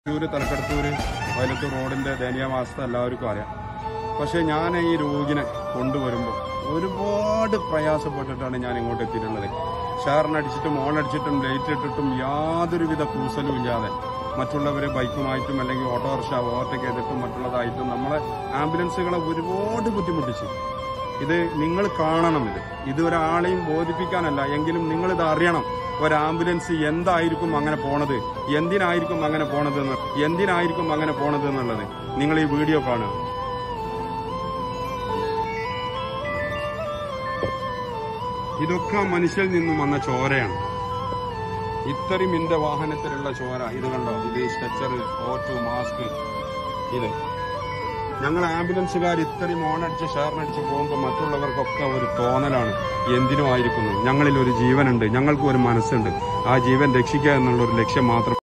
തൃശ്ശൂര് തലക്കടത്തൂര് വയലത്തൂർ റോഡിന്റെ ദയനീയാവസ്ഥ എല്ലാവർക്കും അറിയാം പക്ഷെ ഞാൻ ഈ രോഗിനെ കൊണ്ടുവരുമ്പോൾ ഒരുപാട് പ്രയാസപ്പെട്ടിട്ടാണ് ഞാൻ ഇങ്ങോട്ട് എത്തിയിട്ടുള്ളത് ഷാറിനടിച്ചിട്ടും ഓണടിച്ചിട്ടും ലൈറ്റ് ഇട്ടിട്ടും യാതൊരുവിധ കൂസലും ഇല്ലാതെ മറ്റുള്ളവരെ ബൈക്കുമായിട്ടും അല്ലെങ്കിൽ ഓട്ടോറിക്ഷ ഓവർടേക്ക് ചെയ്തിട്ടും മറ്റുള്ളതായിട്ടും നമ്മളെ ആംബുലൻസുകളെ ഒരുപാട് ബുദ്ധിമുട്ടിച്ചു ഇത് നിങ്ങൾ കാണണം ഇത് ഇത് ഒരാളെയും ബോധിപ്പിക്കാനല്ല എങ്കിലും നിങ്ങൾ ഇത് അറിയണം ഒരു ആംബുലൻസ് എന്തായിരിക്കും അങ്ങനെ പോണത് എന്തിനായിരിക്കും അങ്ങനെ പോണത് എന്ന് എന്തിനായിരിക്കും അങ്ങനെ പോണത് എന്നുള്ളത് നിങ്ങൾ ഈ വീഡിയോ കാണുക ഇതൊക്കെ മനുഷ്യരിൽ നിന്നും വന്ന ചോരയാണ് ഇത്രയും എന്റെ വാഹനത്തിലുള്ള ചോര ഇത് കണ്ടോ ഇത് സ്ട്രെച്ചർ ഓട്ടു മാസ്ക് ഇത് ഞങ്ങൾ ആംബുലൻസുകാർ ഇത്രയും ഓണടിച്ച് ഷെയറിനടിച്ച് പോകുമ്പോൾ മറ്റുള്ളവർക്കൊക്കെ ഒരു തോന്നലാണ് എന്തിനും ആയിരിക്കുന്നു ഞങ്ങളിൽ ഒരു ജീവനുണ്ട് ഞങ്ങൾക്ക് ഒരു മനസ്സുണ്ട് ആ ജീവൻ രക്ഷിക്കുക എന്നുള്ള ഒരു ലക്ഷ്യം മാത്രം